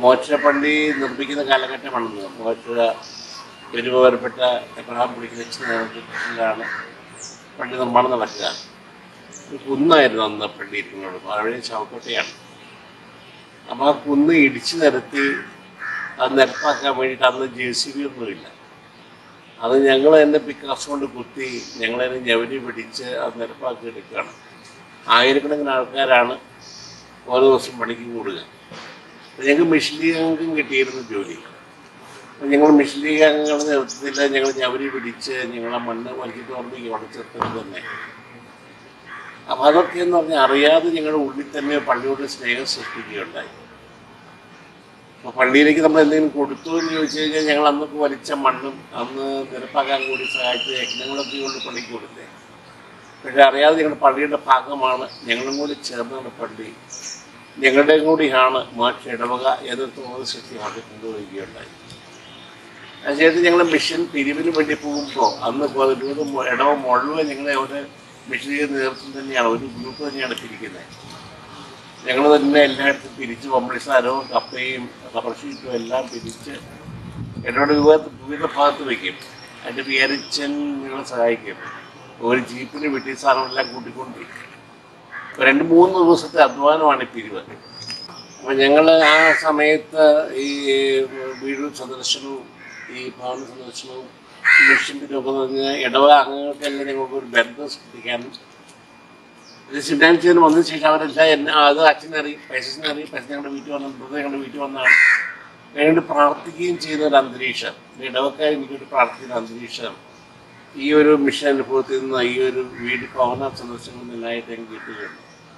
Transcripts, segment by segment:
മോച്ചുര പള്ളി നിർമ്മിക്കുന്ന കാലഘട്ടമാണെന്ന് മോച്ചുര പെരുമാറപ്പെട്ട എബ്രഹാം പുളിക്കലച്ച് നേതൃത്വത്തിലാണ് പള്ളി നിർമ്മാണം നടക്കുക ഒരു കുന്നായിരുന്നു അന്ന് പള്ളി ഇരിക്കുന്നത് പഴയ ചവക്കോട്ടയാണ് അപ്പോൾ ആ കുന്ന് ഇടിച്ചു നിരത്തി അത് നിരപ്പാക്കാൻ വേണ്ടിയിട്ട് അന്ന് ജെ സി ബി ഒന്നുമില്ല അത് ഞങ്ങൾ തന്നെ പിക്കാസ് കൊണ്ട് കുത്തി ഞങ്ങളതിനെ ഞവരി പിടിച്ച് അത് നിരപ്പാക്കി എടുക്കുകയാണ് ആയിരക്കണക്കിന് ആൾക്കാരാണ് ഓരോ ദിവസം പണിക്ക് കൂടുക അപ്പോൾ ഞങ്ങൾക്ക് മിഷൻ ലീഗ് അംഗം കിട്ടിയിരുന്നു ജോലി അപ്പോൾ ഞങ്ങൾ മിഷൻ ലീഗ് അംഗങ്ങളുടെ നേതൃത്വത്തിൽ ഞങ്ങൾ ഞവരി പിടിച്ച് ഞങ്ങളെ മണ്ണ് വലിച്ചു തുറന്ന് ഇവിടെ ചേർത്തത് തന്നെ അപ്പം അതൊക്കെ എന്ന് പറഞ്ഞാൽ അറിയാതെ ഞങ്ങളുടെ ഉള്ളിൽ തന്നെ പള്ളിയോട് സ്നേഹം സൃഷ്ടിക്കുകയുണ്ടായി അപ്പോൾ പള്ളിയിലേക്ക് നമ്മൾ എന്തെങ്കിലും കൊടുത്തു എന്ന് ചോദിച്ചു കഴിഞ്ഞാൽ ഞങ്ങൾ അന്നൊക്കെ വലിച്ച മണ്ണും അന്ന് നിരപ്പാക്കാൻ കൂടി സഹായിച്ച യജ്ഞങ്ങളൊക്കെ കൊണ്ട് പള്ളിക്ക് കൊടുത്തേ പക്ഷെ അറിയാതെ ഞങ്ങളുടെ പള്ളിയുടെ ഭാഗമാണ് ഞങ്ങളും കൂടി ചേർന്നാണ് പള്ളി ഞങ്ങളുടെയും കൂടിയാണ് മാറ്റ് ഇടവക ഏത് തോന്നുന്ന സൃഷ്ടിയാക്കി കൊണ്ടുപോവുകയുണ്ടായി അതിനകത്ത് ഞങ്ങൾ മിഷൻ പിരിവിന് വേണ്ടി പോകുമ്പോൾ അന്ന് ഇരുപത് മു- ഇടവ മുഴുവൻ ഞങ്ങളെ ഒരു മിഷനറി നേതൃത്വം തന്നെയാണ് ഒരു ഗ്രൂപ്പ് തന്നെയാണ് പിരിക്കുന്നത് ഞങ്ങൾ തന്നെ എല്ലായിടത്തും പിരിച്ച് പമ്പിളിസ്ഥാനവും കപ്പയും റബ്ബർ ഷീറ്റും എല്ലാം പിരിച്ച് എന്നോട് വിവിധ വിവിധ ഭാഗത്ത് വയ്ക്കും അതിൻ്റെ വിയരിച്ചൻ ഞങ്ങളെ സഹായിക്കും ഒരു ജീപ്പിന് വീട്ടിൽ സാധനമെല്ലാം കൂട്ടിക്കൊണ്ടിരിക്കും ഇപ്പൊ രണ്ട് മൂന്ന് ദിവസത്തെ അധ്വാനമാണ് ഈ പിരിവ് അപ്പം ഞങ്ങൾ ആ സമയത്ത് ഈ വീട് സന്ദർശനവും ഈ ഭവന സന്ദർശനവും ലക്ഷ്യത്തിനും ഒക്കെ പറഞ്ഞ ഇടവ അംഗങ്ങൾക്കെല്ലാം ഞങ്ങൾക്ക് ഒരു ബന്ധം സൃഷ്ടിക്കാനും ഇത് സിദ്ധാന്തത്തിന് വന്നതിന് ശേഷം അവരെല്ലാം എന്നെ അത് അച്ഛനറിയും പൈസനറിയും പൈസ ഞങ്ങളുടെ വീട്ടിൽ വന്ന മൃത ഞങ്ങളുടെ വീട്ടിൽ വന്നാണ് വേണ്ടി പ്രാർത്ഥിക്കുകയും ചെയ്യുന്ന ഒരു അന്തരീക്ഷം ഇടവക്കാർ എനിക്കൊരു പ്രാർത്ഥിക്കുന്ന അന്തരീക്ഷം ഈ ഒരു മിഷൻ അനുഭവത്തിൽ നിന്ന് ഈ ഒരു വീട് ഭവന സന്ദർശനങ്ങളിൽ നിന്നായിട്ട് എനിക്ക് കിട്ടുകയുണ്ട്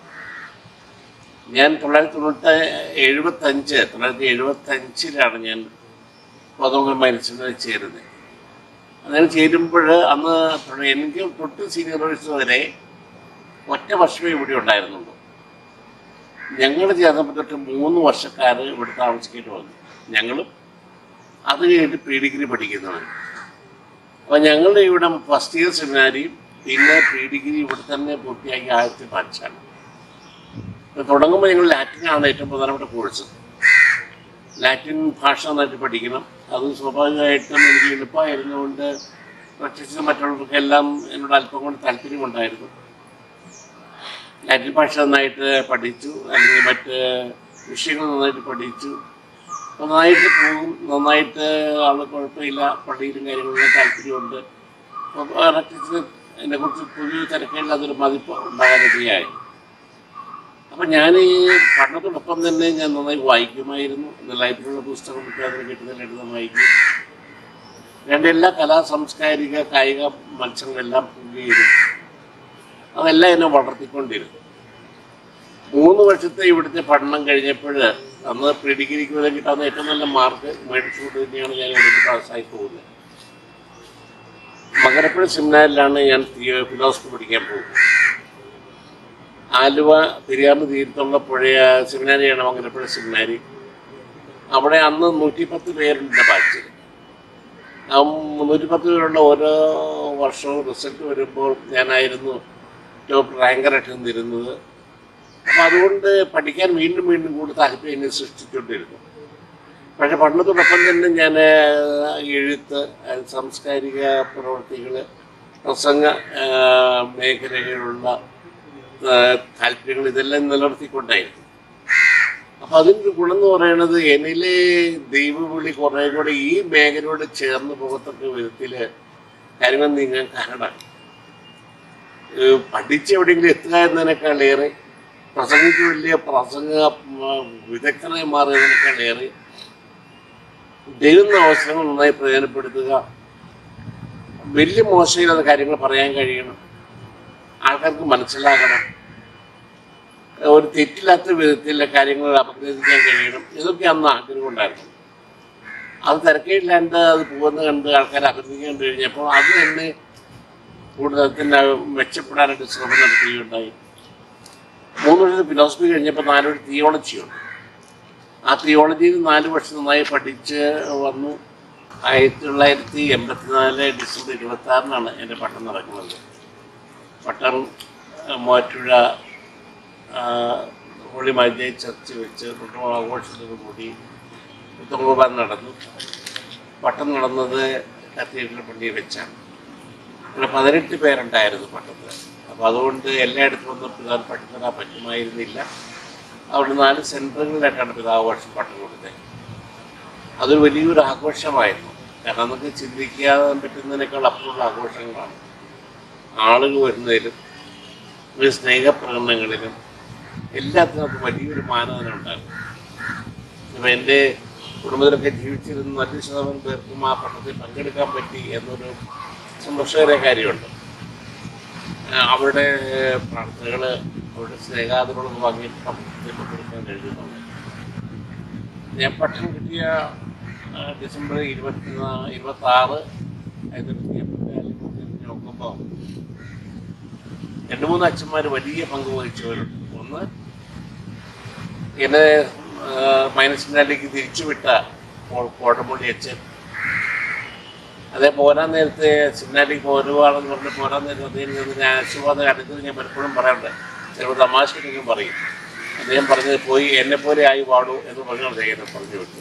ഞാൻ തൊള്ളായിരത്തി തൊണ്ണൂറ്റി എഴുപത്തഞ്ച് തൊള്ളായിരത്തി എഴുപത്തഞ്ചിലാണ് ഞാൻ കോതമംഗലം മരിച്ചതിൽ ചേരുന്നത് അങ്ങനെ ചേരുമ്പോൾ അന്ന് തൊ- എനിക്ക് തൊട്ട് സീനിയർ ഓഫീസർ വരെ ഒറ്റ വർഷമേ ഇവിടെ ഉണ്ടായിരുന്നുള്ളൂ ഞങ്ങൾ ചേർന്നപ്പോൾ തൊട്ട് മൂന്ന് വർഷക്കാർ ഇവിടെ താമസിക്കേണ്ടി വന്നു ഞങ്ങളും അത് കഴിഞ്ഞിട്ട് പ്രീ ഡിഗ്രി പഠിക്കുന്നവർ അപ്പോൾ ഞങ്ങൾ ഇവിടെ ഫസ്റ്റ് ഇയർ സെമിനാരിയും പിന്നെ പ്രീ ഡിഗ്രി ഇവിടെ തന്നെ പൂർത്തിയാക്കി ആയിരത്തി പഞ്ചാണ് തുടങ്ങുമ്പോൾ ഞങ്ങൾ ലാറ്റിനാണ് ഏറ്റവും പ്രധാനപ്പെട്ട കോഴ്സ് ലാറ്റിൻ ഭാഷ നന്നായിട്ട് പഠിക്കണം അത് സ്വാഭാവികമായിട്ടും എനിക്ക് എളുപ്പമായിരുന്നുകൊണ്ട് പ്രത്യേകിച്ച് മറ്റുള്ളവർക്കെല്ലാം എന്നോട് അല്പം കൊണ്ട് താല്പര്യമുണ്ടായിരുന്നു ലാറ്റിൻ ഭാഷ നന്നായിട്ട് പഠിച്ചു അല്ലെങ്കിൽ മറ്റ് വിഷയങ്ങൾ നന്നായിട്ട് പഠിച്ചു നന്നായിട്ട് പോകും നന്നായിട്ട് ആൾ കുഴപ്പമില്ല പള്ളിയിലും കാര്യങ്ങളിലും താല്പര്യമുണ്ട് അപ്പോൾ പ്രത്യേകിച്ച് എന്നെക്കുറിച്ച് പുതിയ തിരക്കില്ലാത്തൊരു മതിപ്പ് ഉണ്ടാകാനിടയായി അപ്പം ഞാൻ ഈ പഠനത്തോടൊപ്പം തന്നെ ഞാൻ നന്നായി വായിക്കുമായിരുന്നു ഇന്ന് ലൈബ്രറിയിലുള്ള പുസ്തകം കിട്ടാതെ കിട്ടുന്ന ലളിതം വായിക്കും രണ്ട് എല്ലാ കലാ സാംസ്കാരിക കായിക മത്സരങ്ങളെല്ലാം പോവുകയും അതെല്ലാം എന്നെ വളർത്തിക്കൊണ്ടിരുന്നു മൂന്ന് വർഷത്തെ ഇവിടുത്തെ പഠനം കഴിഞ്ഞപ്പോൾ അന്ന് പ്രീ ഡിഗ്രിക്ക് വരെ കിട്ടാവുന്ന ഏറ്റവും നല്ല മാർക്ക് മേടിച്ചുകൊണ്ട് തന്നെയാണ് ഞാൻ ഇവിടുന്ന് പാസ്സായി പോകുന്നത് മകരപ്പുഴ സെമിനാറിലാണ് ഞാൻ ഫിലോസഫി പഠിക്കാൻ പോകുന്നത് ആലുവ പെരിയാറിന് തീരത്തുള്ള പുഴയ സെമിനാരിയാണ് മംഗലപ്പുഴ സെമിനാരി അവിടെ അന്ന് നൂറ്റിപ്പത്ത് പേരുണ്ട് ബാച്ചിൽ ആ നൂറ്റിപ്പത്ത് പേരുള്ള ഓരോ വർഷവും റിസൾട്ട് വരുമ്പോൾ ഞാനായിരുന്നു ടോപ്പ് റാങ്കറായിട്ട് നിന്നിരുന്നത് അപ്പം അതുകൊണ്ട് പഠിക്കാൻ വീണ്ടും വീണ്ടും കൂടുതൽ താല്പര്യം എന്നെ സൃഷ്ടിച്ചുകൊണ്ടിരുന്നു പക്ഷെ പഠനത്തോടൊപ്പം തന്നെ ഞാൻ എഴുത്ത് ആ, സാംസ്കാരിക പ്രവർത്തികൾ പ്രസംഗ ആ, മേഖലകളിലുള്ള ആ, താല്പര്യങ്ങൾ ഇതെല്ലാം നിലനിർത്തിക്കൊണ്ടായിരുന്നു അപ്പം അതിൻ്റെ ഗുണം എന്ന് പറയുന്നത് എന്നിലെ ദൈവവിളി കുറേ കൂടെ ഈ മേഖലയോട് ചേർന്ന് പോകത്തക്ക വിധത്തിൽ കാര്യങ്ങൾ നീങ്ങാൻ കാരണമാണ് ഏഹ് പഠിച്ച് എവിടെയെങ്കിലും എത്തുക എന്നതിനേക്കാളേറെ പ്രസംഗിച്ച് വലിയ പ്രസംഗ ഉം, വിദഗ്ധനായി മാറിയതിനേക്കാളേറെ ദൈവന്ന അവസരങ്ങൾ നന്നായി പ്രയോജനപ്പെടുത്തുക വലിയ മോശമില്ലാത്ത കാര്യങ്ങൾ പറയാൻ കഴിയണം ആൾക്കാർക്ക് മനസ്സിലാകണം ഒരു തെറ്റില്ലാത്ത വിധത്തിലുള്ള കാര്യങ്ങൾ അപഗ്രഥിക്കാൻ കഴിയണം ഇതൊക്കെ അന്ന് ആഗ്രഹം ഉണ്ടായിരുന്നു അത് തിരക്കില്ലാണ്ട് അത് പോകുന്ന കണ്ട് ആൾക്കാർ അഭിനന്ദിക്കാൻ കണ്ടു കഴിഞ്ഞപ്പോൾ അത് തന്നെ കൂടുതൽ തന്നെ മെച്ചപ്പെടാനായിട്ട് ശ്രമം നടത്തുകയുണ്ടായി മൂന്ന് വർഷത്തെ ഫിലോസഫി കഴിഞ്ഞപ്പോൾ നാലൊരു തിയോളജിയുണ്ട് ആ തിയോളജിയിൽ നാല് വർഷം നന്നായി പഠിച്ച് വന്നു ആയിരത്തി തൊള്ളായിരത്തി എൺപത്തിനാല് ഡിസംബർ ഇരുപത്തി ആറിനാണ് എൻ്റെ പഠനം നടക്കുന്നത് പട്ടം മൂവാറ്റുഴ ഹോളി മൈജയ് ചർച്ച് വെച്ച് കുട്ടമോൾ ആഘോഷത്തോടു കൂടി തുമ്പുപാൻ നടന്നു പട്ടം നടന്നത് കത്തീഡ്രൽ പള്ളിയിൽ വെച്ചാണ് അങ്ങനെ പതിനെട്ട് പേരുണ്ടായിരുന്നു പട്ടത്തിൽ അപ്പോൾ അതുകൊണ്ട് എല്ലായിടത്തും ഒന്നും പിതാവ് പട്ടം തരാൻ പറ്റുമായിരുന്നില്ല അവിടെ നാല് സെൻറ്ററുകളിലായിട്ടാണ് പിതാവ് വർഷം പട്ടം കൊടുത്തത് അതൊരു വലിയൊരു ആഘോഷമായിരുന്നു കാരണം നമുക്ക് ചിന്തിക്കാതെ പറ്റുന്നതിനേക്കാൾ അപ്പുറമുള്ള ആഘോഷങ്ങളാണ് ആളുകൾ വരുന്നതിലും ഒരു സ്നേഹപ്രകടനങ്ങളിലും എല്ലാത്തിനും നമുക്ക് വലിയൊരു മാനദണ്ഡം ഉണ്ടാകും ഇപ്പം എൻ്റെ കുടുംബത്തിലൊക്കെ ജീവിച്ചിരുന്ന നല്ലൊരു ശതമാനം പേർക്കും ആ പട്ടത്തിൽ പങ്കെടുക്കാൻ പറ്റി എന്നൊരു സന്തോഷകര കാര്യമുണ്ട് ആ, അവരുടെ പ്രാർത്ഥനകൾ അവരുടെ സ്നേഹാദരോട് വാങ്ങിയിട്ട് പട്ടത്തിൽ പങ്കെടുക്കാൻ കഴിയുന്നുണ്ട് ഞാൻ പട്ടം കിട്ടിയ ആ, ഡിസംബർ ഇരുപത്തി ഇരുപത്തി ആറ് നോക്കുമ്പോൾ രണ്ട് മൂന്ന് അച്ഛന്മാർ വലിയ പങ്ക് വഹിച്ചവരുണ്ട് ഒന്ന് എന്നെ മൈനസിനാലേക്ക് തിരിച്ചുവിട്ട കോ- കോട്ടമുള്ളി അച്ഛൻ അതേ പോരാൻ നേരത്തെ സിന്നാലിക്ക് പോരുവാണെന്ന് പറഞ്ഞ് പോരാൻ നേരത്തെ അദ്ദേഹം നിന്ന് ഞാൻ ആശീർവാദം അടുത്തത് ഞാൻ പലപ്പോഴും പറയാറുണ്ട് ചിലപ്പോൾ തമാശയ്ക്കും പറയും അദ്ദേഹം പറഞ്ഞത് പോയി എന്നെ പോലെ ആയി പാടൂ എന്ന് പറഞ്ഞു അദ്ദേഹം പറഞ്ഞു വിട്ടു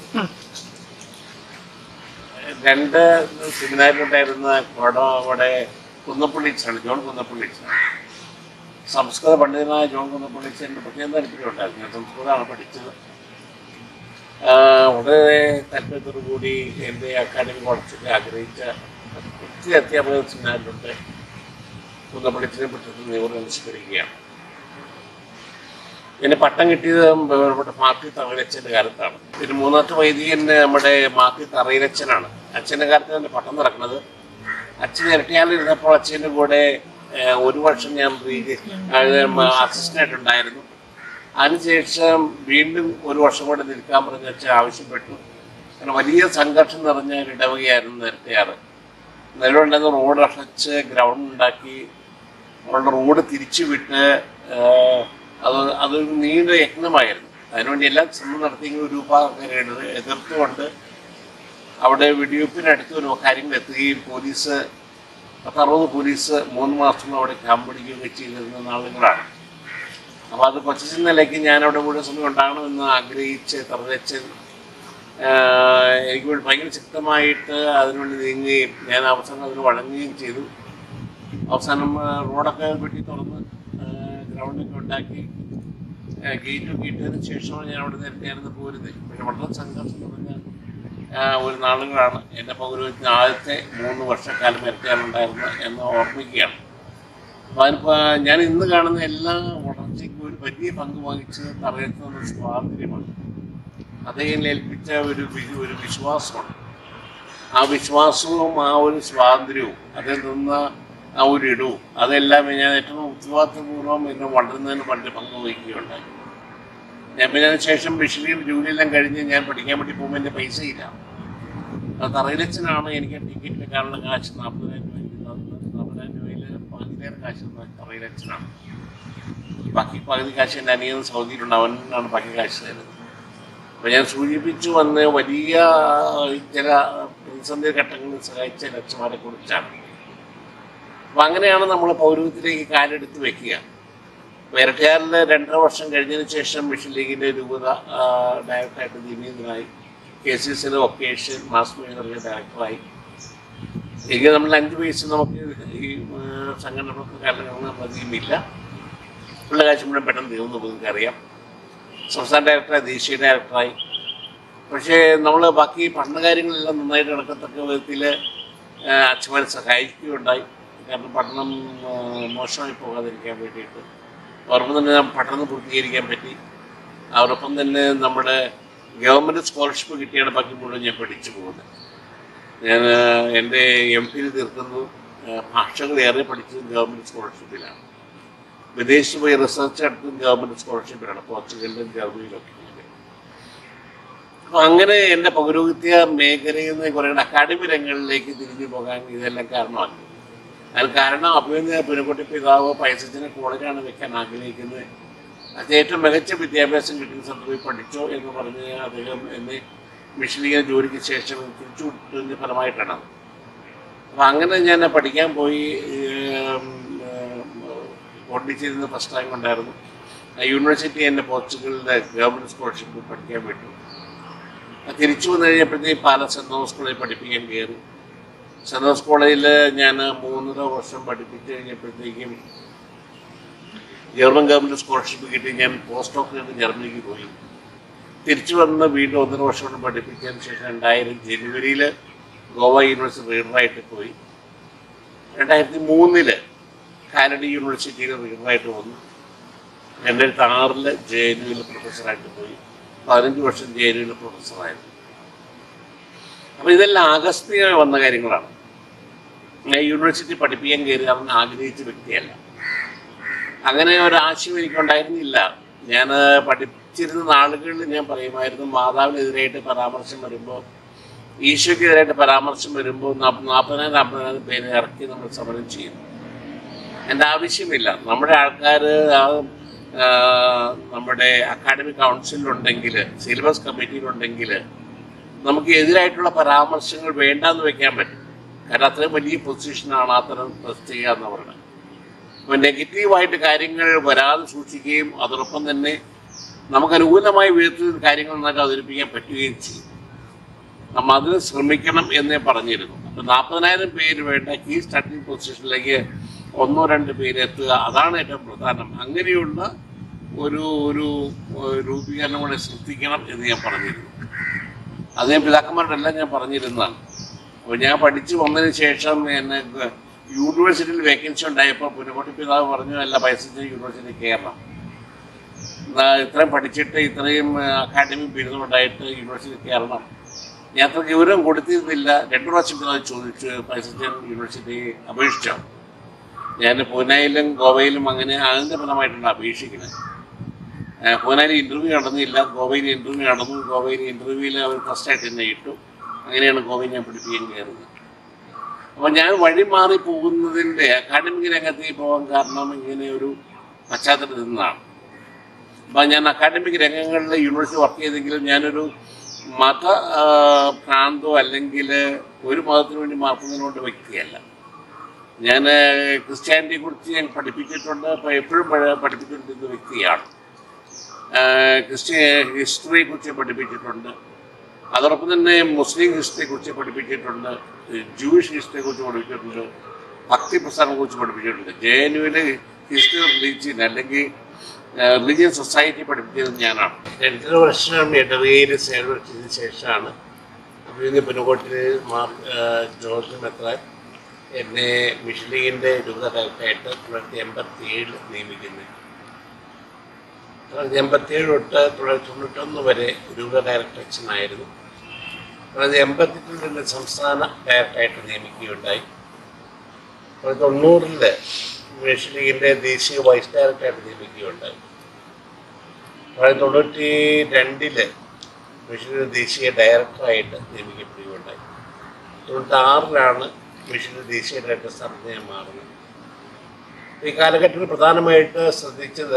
രണ്ട് സെമിനാറിലുണ്ടായിരുന്ന അവിടെ കുന്നപ്പള്ളിച്ചാണ് ജോൺ കുന്നപ്പള്ളിച്ചാണ് സംസ്കൃത പണ്ഡിതനായ ജോൺ കുന്നപ്പള്ളിച്ചൻ്റെ പ്രത്യേക താല്പര്യമുണ്ടായിരുന്നു ഞാൻ സംസ്കൃതമാണ് പഠിച്ചത് ആഹ് വളരെ താല്പര്യത്തോടു കൂടി എൻ്റെ അക്കാഡമി വളർച്ചയ്ക്ക് ആഗ്രഹിച്ച ഒത്തിരി അധ്യാപക സെമിനാറിലുണ്ട് കുന്നപ്പള്ളിച്ചിനെ പറ്റി നിവർ അനുസ്മരിക്കുകയാണ് എന്നെ പട്ടം കിട്ടിയത് ബഹുമാനപ്പെട്ട മാത്യു തറയിലച്ചൻ്റെ കാലത്താണ് പിന്നെ മൂന്നാമത്തെ വൈദികൻ നമ്മുടെ മാത്യു തറയിലച്ചനാണ് അച്ഛൻ്റെ കാലത്ത് തന്നെ പട്ടം നടക്കുന്നത് അച്ഛൻ ഇരട്ടിയാലിരുന്നപ്പോൾ അച്ഛൻ്റെ കൂടെ ഏഹ്, ഒരു വർഷം ഞാൻ അസിസ്റ്റൻ്റ് ഉണ്ടായിരുന്നു അതിനുശേഷം വീണ്ടും ഒരു വർഷം കൂടെ നിൽക്കാൻ പറഞ്ഞ് അച്ഛൻ ആവശ്യപ്പെട്ടു കാരണം വലിയ സംഘർഷം നിറഞ്ഞ ഒരു ഇടവകയായിരുന്നു നിരത്തിയാറ് നിലവിലുണ്ടെന്ന് റോഡ് അടച്ച് ഗ്രൗണ്ട് ഉണ്ടാക്കി അവളുടെ റോഡ് തിരിച്ചു വിട്ട് ആഹ്, അത് അതൊരു നീണ്ട യജ്ഞമായിരുന്നു അതിനുവേണ്ടി എല്ലാ ശ്രമം നടത്തിയെങ്കിലും ഒരു രൂപ എതിർത്തുകൊണ്ട് അവിടെ വെടിവെപ്പിനടുത്ത് ഒരു കാര്യങ്ങൾ എത്തുകയും പോലീസ് പത്തറുപത് പോലീസ് മൂന്ന് മാസം അവിടെ ക്യാമ്പ് പിടിക്കുകയൊക്കെ ചെയ്തിരുന്ന നാളുകളാണ് അപ്പോൾ അത് കൊച്ചു നിലയ്ക്ക് ഞാൻ അവിടെ മുഴുവൻ സമയം ഉണ്ടാകണമെന്ന് ആഗ്രഹിച്ച് തറവച്ച് എനിക്ക് വേണ്ടി ഭയങ്കര ശക്തമായിട്ട് അതിനുവേണ്ടി നീങ്ങുകയും ഞാൻ അവസാനം അതിന് വഴങ്ങുകയും ചെയ്തു അവസാനം ആ, റോഡൊക്കെ വെട്ടി തുറന്ന് ആ, ഗ്രൗണ്ടൊക്കെ ഉണ്ടാക്കി ആ, ഗേറ്റൊക്കെ ഇട്ടതിന് ശേഷമാണ് ഞാൻ അവിടെ നേരത്തെ പോരുന്നത് പക്ഷെ വളരെ സംഘർഷം നിറഞ്ഞ ആ, ഒരു നാളുകളാണ് എൻ്റെ പൗരോഹിത്യത്തിന് ആദ്യത്തെ മൂന്ന് വർഷക്കാലം വരയ്ക്കാനുണ്ടായിരുന്നു എന്ന് ഓർമ്മിക്കുകയാണ് അപ്പോൾ അതിനിപ്പോൾ ഞാൻ ഇന്ന് കാണുന്ന എല്ലാ വളർച്ചയ്ക്കും ഒരു വലിയ പങ്ക് വഹിച്ചത് തറയത്തുന്ന സ്വാതന്ത്ര്യമാണ് അദ്ദേഹം ഏൽപ്പിച്ച ഒരു വി- ഒരു വിശ്വാസമാണ് ആ വിശ്വാസവും ആ ഒരു സ്വാതന്ത്ര്യവും അതിൽ നിന്ന് ആ ഒരു ഇടവും അതെല്ലാം ഞാൻ ഏറ്റവും ഉത്തരവാദിത്തപൂർവ്വം എന്നെ വളരുന്നതിന് പണ്ട് പങ്ക് വഹിക്കുകയുണ്ടായി ഞാൻ പിന്നെ അതിന് ശേഷം ബഷീർ ജോലിയെല്ലാം കഴിഞ്ഞ് ഞാൻ പഠിക്കാൻ വേണ്ടി പോകുമ്പോൾ എൻ്റെ പൈസയില്ല അത് തറയിലച്ചനാണ് എനിക്ക് ടിക്കറ്റ് എടുക്കാനുള്ള കാശ് നാൽപ്പതിനായിരം രൂപ നാൽപ്പതിനായിരം രൂപയിൽ പകുതിയിലേറെ കാശ് തറയിലച്ചനാണ് ബാക്കി പകുതി കാശ് എൻ്റെ അനിയൻ സൗദിയിലുണ്ട് അവനാണ് ബാക്കി കാശ് തരുന്നത് അപ്പോൾ ഞാൻ സൂചിപ്പിച്ചു വന്ന് വലിയ ചില പ്രതിസന്ധി ഘട്ടങ്ങളിൽ സഹായിച്ച ലക്ഷ്യമാരെ കുറിച്ചാണ് അപ്പം അങ്ങനെയാണ് നമ്മൾ പൗരത്വത്തിലേക്ക് കാലെടുത്ത് വെക്കുക വേരട്ടുകാരിൽ രണ്ടര വർഷം കഴിഞ്ഞതിന് ശേഷം മിഷൻ ലീഗിൻ്റെ രൂപത ആ, ഡയറക്ടറായിട്ട് നിയമിതനായി കെ സി സിയിലെ ഒക്കേഷൻ മാസ് മീഡിയ ഡയറക്ടറായി എനിക്ക് നമ്മൾ അഞ്ച് വയസ്സ് നമുക്ക് ഈ ആ, സംഘടന കാരണങ്ങൾ മതിയുമില്ല ഉള്ള കാശ് മുഴുവൻ പെട്ടെന്ന് തീർന്നു നിങ്ങൾക്ക് അറിയാം സംസ്ഥാന ഡയറക്ടറായി ദേശീയ ഡയറക്ടറായി പക്ഷേ നമ്മൾ ബാക്കി പഠന കാര്യങ്ങളെല്ലാം നന്നായിട്ട് നടക്കത്തക്ക വിധത്തിൽ അച്ഛന്മാരെ സഹായിക്കുകയുണ്ടായി കാരണം പഠനം ആ, മോശമായി പോകാതിരിക്കാൻ വേണ്ടിയിട്ട് അവരൊപ്പം തന്നെ ഞാൻ പഠനം പൂർത്തീകരിക്കാൻ പറ്റി അവരൊപ്പം തന്നെ നമ്മുടെ ഗവൺമെൻറ് സ്കോളർഷിപ്പ് കിട്ടിയാണ് ബാക്കി മുഴുവൻ ഞാൻ പഠിച്ചു പോകുന്നത് ഞാൻ ആ, എൻ്റെ എം ഫിൽ തീർക്കുന്നു ആ, ഭാഷകൾ ഏറെ പഠിച്ചത് ഗവൺമെൻറ് സ്കോളർഷിപ്പിലാണ് വിദേശത്ത് പോയി റിസർച്ച് നടത്തുന്നത് ഗവൺമെൻറ് സ്കോളർഷിപ്പിലാണ് പോർച്ചുഗലിലും ജർമ്മനിയിലൊക്കെ അപ്പൊ അങ്ങനെ എൻ്റെ പൗരോഹിത്യ മേഖലയിൽ നിന്ന് കുറേ അക്കാഡമി രംഗങ്ങളിലേക്ക് തിരിഞ്ഞു പോകാൻ ഇതെല്ലാം കാരണമാക്കി അതിന് കാരണം അഭിനന്ദ പുനക്കുട്ടി പിതാവ് പൈസച്ചിനെ കോളേജാണ് വെക്കാൻ ആഗ്രഹിക്കുന്നത് അത് ഏറ്റവും മികച്ച വിദ്യാഭ്യാസം കിട്ടുന്ന സ്ഥലത്ത് പോയി പഠിച്ചോ എന്ന് പറഞ്ഞ് അദ്ദേഹം എന്നെ മിഷനിങ്ങനെ ജോലിക്ക് ശേഷം തിരിച്ചു വിട്ടതിൻ്റെ ഫലമായിട്ടാണ് അപ്പം അങ്ങനെ ഞാൻ പഠിക്കാൻ പോയി ഏം, ഏം, പോണ്ടിച്ചേരിയിൽ നിന്ന് ഫസ്റ്റ് റാങ്ക് ഉണ്ടായിരുന്നു ആ യൂണിവേഴ്സിറ്റി എന്നെ പോർച്ചുഗലിലെ ഗവൺമെൻറ് സ്കോളർഷിപ്പ് പഠിക്കാൻ വിട്ടു തിരിച്ചു വന്നു കഴിഞ്ഞപ്പോഴത്തേക്ക് പാല സെൻറ് തോമസ് കോളേജിൽ പഠിപ്പിക്കാൻ കയറി സെൻറ് തോമസ് കോളേജിൽ ഞാൻ മൂന്നര വർഷം പഠിപ്പിച്ച് കഴിഞ്ഞപ്പോഴത്തേക്കും ജർമ്മൻ ഗവൺമെൻറ് സ്കോളർഷിപ്പ് കിട്ടി ഞാൻ പോസ്റ്റ് ഓഫ് ചെയ്ത് ജർമ്മനിക്ക് പോയി തിരിച്ചു വന്ന് വീണ്ടും ഒന്നര വർഷം കൊണ്ട് പഠിപ്പിച്ചതിന് ശേഷം രണ്ടായിരം ജനുവരിയിൽ ഗോവ യൂണിവേഴ്സിറ്റി റീഡറായിട്ട് പോയി രണ്ടായിരത്തി മൂന്നില് കാനഡ യൂണിവേഴ്സിറ്റിയിൽ റീഡറായിട്ട് വന്നു രണ്ടായിരത്തി ആറില് ജെ എൻ യുവിൽ പ്രൊഫസറായിട്ട് പോയി പതിനഞ്ച് വർഷം ജെ എൻ യുവിൽ പ്രൊഫസറായിരുന്നു അപ്പോൾ ഇതെല്ലാം ആകസ്മികമായി വന്ന കാര്യങ്ങളാണ് ഞാൻ യൂണിവേഴ്സിറ്റി പഠിപ്പിക്കാൻ കയറിയാണെന്ന് ആഗ്രഹിച്ച വ്യക്തിയല്ല അങ്ങനെ ഒരാശയം എനിക്കുണ്ടായിരുന്നില്ല ഞാൻ പഠിച്ചിരുന്ന നാളുകളിൽ ഞാൻ പറയുമായിരുന്നു മാതാവിനെതിരായിട്ട് പരാമർശം വരുമ്പോൾ ഈശോയ്ക്കെതിരായിട്ട് പരാമർശം വരുമ്പോൾ നാൽപ്പതിനായിരം നാൽപ്പതിനായിരം പേരെ ഇറക്കി നമ്മൾ സമരം ചെയ്യും എൻ്റെ ആവശ്യമില്ല നമ്മുടെ ആൾക്കാർ നമ്മുടെ അക്കാഡമിക് കൗൺസിലുണ്ടെങ്കിൽ സിലബസ് കമ്മിറ്റിയിലുണ്ടെങ്കിൽ നമുക്ക് എതിരായിട്ടുള്ള പരാമർശങ്ങൾ വേണ്ടാന്ന് വെക്കാൻ പറ്റും കാരണം അത്രയും വലിയ പൊസിഷനാണ് അത്തരം പ്രസ് ചെയ്യാന്ന് പറയുന്നത് അപ്പോൾ നെഗറ്റീവായിട്ട് കാര്യങ്ങൾ വരാതെ സൂക്ഷിക്കുകയും അതോടൊപ്പം തന്നെ നമുക്ക് അനുകൂലമായി വീട്ടിൽ കാര്യങ്ങൾ നന്നായിട്ട് അവതരിപ്പിക്കാൻ പറ്റുകയും ചെയ്യും നമ്മൾ അതിന് ശ്രമിക്കണം എന്നേ പറഞ്ഞിരുന്നു അപ്പം നാൽപ്പതിനായിരം പേര് വേണ്ട കീ സ്റ്റാർട്ടിംഗ് പൊസിഷനിലേക്ക് ഒന്നോ രണ്ട് പേര് എത്തുക അതാണ് ഏറ്റവും പ്രധാനം അങ്ങനെയുള്ള ഒരു ഒരു ഒരു രൂപീകരണം കൂടെ ശ്രദ്ധിക്കണം എന്ന് ഞാൻ പറഞ്ഞിരുന്നു അത് ഞാൻ പിതാക്കന്മാരുടെ എല്ലാം ഞാൻ പറഞ്ഞിരുന്നതാണ് അപ്പോൾ ഞാൻ പഠിച്ചു വന്നതിന് ശേഷം എന്നെ യൂണിവേഴ്സിറ്റിയിൽ വേക്കൻസി ഉണ്ടായപ്പോൾ പുനകോട്ടി പിതാവ് പറഞ്ഞു അല്ല പൈസ യൂണിവേഴ്സിറ്റി കയറണം എന്നാ ഇത്രയും പഠിച്ചിട്ട് ഇത്രയും അക്കാഡമിക് ബിരുദമുണ്ടായിട്ട് യൂണിവേഴ്സിറ്റി കയറണം ഞാൻ അത്ര ഗൗരവം കൊടുത്തിരുന്നില്ല രണ്ടു പ്രാവശ്യം പിതാവ് ചോദിച്ചു പൈസച്ചൻ യൂണിവേഴ്സിറ്റി അപേക്ഷിച്ചോ ഞാൻ പൂനെയിലും ഗോവയിലും അങ്ങനെ അതിൻ്റെ ഫലമായിട്ടാണ് അപേക്ഷിക്കുന്നത് ഏഹ് പൂനെയിൽ ഇൻ്റർവ്യൂ നടന്നില്ല ഗോവയിൽ ഇൻ്റർവ്യൂ നടന്നു ഗോവയിൽ ഇൻ്റർവ്യൂവിൽ അവർ ഫസ്റ്റായിട്ട് എന്നെ ഇട്ടു അങ്ങനെയാണ് ഗോവയിൽ ഞാൻ പഠിപ്പിക്കാൻ കയറുന്നത് അപ്പോൾ ഞാൻ വഴി മാറി പോകുന്നതിൻ്റെ അക്കാഡമിക് രംഗത്തേക്ക് പോകാൻ കാരണം ഇങ്ങനെ ഒരു പശ്ചാത്തലത്തിൽ നിന്നാണ് അപ്പം ഞാൻ അക്കാഡമിക് രംഗങ്ങളിൽ യൂണിവേഴ്സിറ്റി വർക്ക് ചെയ്തെങ്കിലും ഞാനൊരു മത ആ, ഭ്രാന്തോ അല്ലെങ്കിൽ ഒരു മതത്തിന് വേണ്ടി മാർക്കുന്നതിനോട് വ്യക്തിയല്ല ഞാൻ ക്രിസ്ത്യാനിറ്റിയെ കുറിച്ച് ഞാൻ പഠിപ്പിച്ചിട്ടുണ്ട് അപ്പോൾ എപ്പോഴും പഴ- പഠിപ്പിച്ചിട്ടുള്ള വ്യക്തിയാണ് ക്രിസ്ത്യൻ ഹിസ്റ്ററിയെ കുറിച്ച് പഠിപ്പിച്ചിട്ടുണ്ട് അതോടൊപ്പം തന്നെ മുസ്ലിം ഹിസ്റ്ററിയെ കുറിച്ച് പഠിപ്പിച്ചിട്ടുണ്ട് ജൂയിഷ് ഹിസ്റ്ററിയെ കുറിച്ച് പഠിപ്പിച്ചിട്ടുണ്ട് ഭക്തി പ്രസ്ഥാനത്തെ കുറിച്ച് പഠിപ്പിച്ചിട്ടുണ്ട് ജെ എൻ യുവിലെ ഹിസ്റ്ററി ഓഫ് റിലീജിയൻ അല്ലെങ്കിൽ റിലീജിയൻ സൊസൈറ്റി പഠിപ്പിച്ചത് ഞാനാണ് രണ്ടര വർഷം ഇടവേയിൽ സേവനം ചെയ്തതിന് ശേഷമാണ് അഭിനന്ദ പുനകോട്ടിൽ മാർ ജോർജ് മെത്രാൻ എന്നെ മിഷലീഗിൻ്റെ രൂപതായിട്ട് തൊള്ളായിരത്തി എൺപത്തി ഏഴിൽ നിയമിക്കുന്നത് തൊള്ളായിരത്തി എൺപത്തിയേഴ് തൊട്ട് തൊള്ളായിരത്തി തൊണ്ണൂറ്റൊന്ന് വരെ രൂപ ഡയറക്ടറേഷനായിരുന്നു തൊള്ളായിരത്തി എൺപത്തിരണ്ടിൽ സംസ്ഥാന ഡയറക്ടറായിട്ട് നിയമിക്കുകയുണ്ടായി തൊള്ളായിരത്തി തൊണ്ണൂറിൽ മിഷലീഗിൻ്റെ ദേശീയ വൈസ് ഡയറക്ടറായിട്ട് നിയമിക്കുകയുണ്ടായി തൊള്ളായിരത്തി തൊണ്ണൂറ്റി രണ്ടില് മിഷൻ്റെ ദേശീയ ഡയറക്ടറായിട്ട് നിയമിക്കപ്പെടുകയുണ്ടായി തൊണ്ണൂറ്റി ആറിലാണ് മിഷൻ്റെ ദേശീയ ഡയറക്ടർ സ്ഥാനത്ത് ഞാൻ മാറുന്നത് ഈ കാലഘട്ടത്തിൽ പ്രധാനമായിട്ട് ശ്രദ്ധിച്ചത്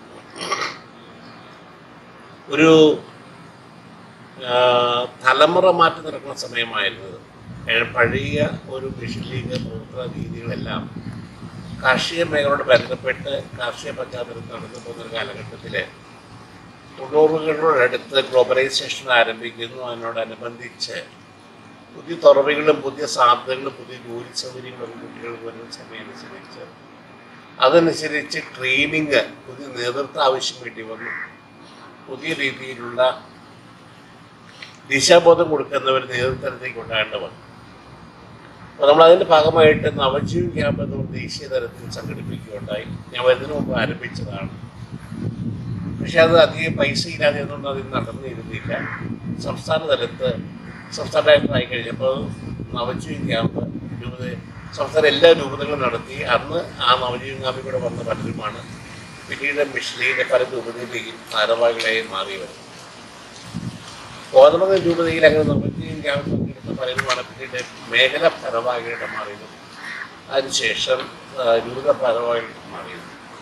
ഒരു ആ, തലമുറ മാറ്റം നടക്കുന്ന സമയമായിരുന്നത് ഏ- പഴയ ഒരു മിഷൻ ലീഗ് പ്രവർത്തന രീതികളെല്ലാം കാർഷിക മേഖലയോട് ബന്ധപ്പെട്ട് കാർഷിക പശ്ചാത്തലത്തിൽ നടന്നു പോകുന്ന ഒരു കാലഘട്ടത്തിൽ തൊണ്ണൂറുകളോടടുത്ത് ഗ്ലോബലൈസേഷൻ ആരംഭിക്കുന്നു അതിനോടനുബന്ധിച്ച് പുതിയ തുറവികളും പുതിയ സാധ്യതകളും പുതിയ ജോലി സൗകര്യങ്ങളും കുട്ടികൾക്ക് വരുന്ന സമയമനുസരിച്ച് അതനുസരിച്ച് ട്രെയിനിങ് പുതിയ നേതൃത്വം ആവശ്യം വേണ്ടി വന്നു പുതിയ രീതിയിലുള്ള ദിശാബോധം കൊടുക്കുന്നവർ നേതൃത്വത്തിലേക്ക് ഉണ്ടാകേണ്ട വന്നു അപ്പോൾ നമ്മൾ അതിൻ്റെ ഭാഗമായിട്ട് നവജീവൻ ക്യാമ്പ് എന്ന ഒരു ദേശീയ തലത്തിൽ സംഘടിപ്പിക്കുകയുണ്ടായി ഞാൻ വരുന്നതിന് മുമ്പ് ആരംഭിച്ചതാണ് പക്ഷെ അത് അധികം പൈസ ഇല്ലാതെ ഒന്നും അതിൽ നടന്നിരുന്നില്ല സംസ്ഥാന തലത്ത് സംസ്ഥാന ഡയറക്ടറായി കഴിഞ്ഞപ്പോൾ നവജീവൻ ക്യാമ്പ് രൂപത സംസ്ഥാന എല്ലാ രൂപതകളും നടത്തി അന്ന് ആ നവജീവൻ ക്യാമ്പിൽ കൂടെ വന്ന പലരുമാണ് പിന്നീട് മിഷലിയുടെ പല രൂപതയിലേക്കും ഭാരവാഹികളായി മാറിയവർ കോതമംഗലം രൂപതയിൽ അങ്ങനെ നവജീവൻ ക്യാമ്പ് പങ്കെടുത്ത പലരുമാണ് പിന്നീട് മേഖല ഭാരവാഹികളുടെ മാറിയതും അതിനുശേഷം ആ, രൂപത ഭാരവാഹികളുടെ മാറിയതും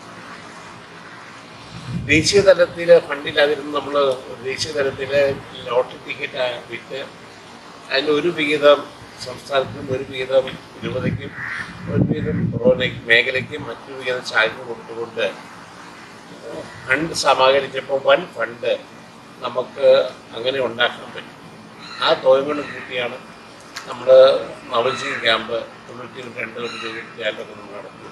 ദേശീയ തലത്തിൽ ഫണ്ടില്ലാതിരുന്ന് നമ്മൾ ദേശീയ തലത്തിൽ ലോട്ടറി ടിക്കറ്റ് വിറ്റ് അതിൻ്റെ ഒരു വിഹിതം സംസ്ഥാനത്തിനും ഒരു വിഹിതം രൂപതയ്ക്കും ഒരു വിഹിതം പുറമേ മേഖലയ്ക്കും മറ്റൊരു വിഹിതം ശാഖയ്ക്കും കൊടുത്തുകൊണ്ട് ഫണ്ട് സമാഹരിച്ചപ്പോൾ വൻ ഫണ്ട് നമുക്ക് അങ്ങനെ ഉണ്ടാക്കാൻ പറ്റും ആ തുകയും കൊണ്ട് കൂട്ടിയാണ് നമ്മൾ നവജീവൻ ക്യാമ്പ് തൊണ്ണൂറ്റി രണ്ട് തൊണ്ണൂറ്റി ക്യാമ്പൊക്കെ നമ്മൾ നടത്തി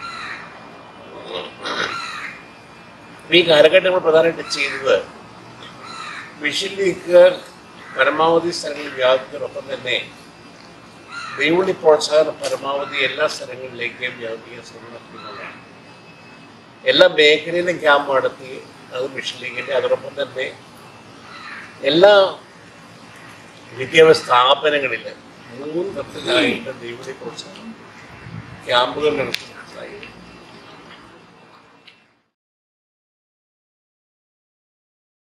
അപ്പൊ ഈ കാലഘട്ടം നമ്മൾ പ്രധാനമായിട്ട് ചെയ്തത് വിഷൻ ലീഗ് പരമാവധി സ്ഥലങ്ങളിൽ വ്യാപിക്കുന്നതോടൊപ്പം തന്നെ ദൈവളി പ്രോത്സാഹനം പരമാവധി എല്ലാ സ്ഥലങ്ങളിലേക്കും വ്യാപിക്കാൻ ശ്രമം നടത്തുന്നതാണ് എല്ലാ മേഖലയിലും ക്യാമ്പ് നടത്തി അത് മിഷൻ ലീഗിൻ്റെ അതോടൊപ്പം തന്നെ എല്ലാ വിദ്യാഭ്യാസ സ്ഥാപനങ്ങളിൽ മൂന്ന് തരത്തിലായിട്ട് ദൈവളി പ്രോത്സാഹനം ക്യാമ്പുകൾ നടത്തുന്നതായി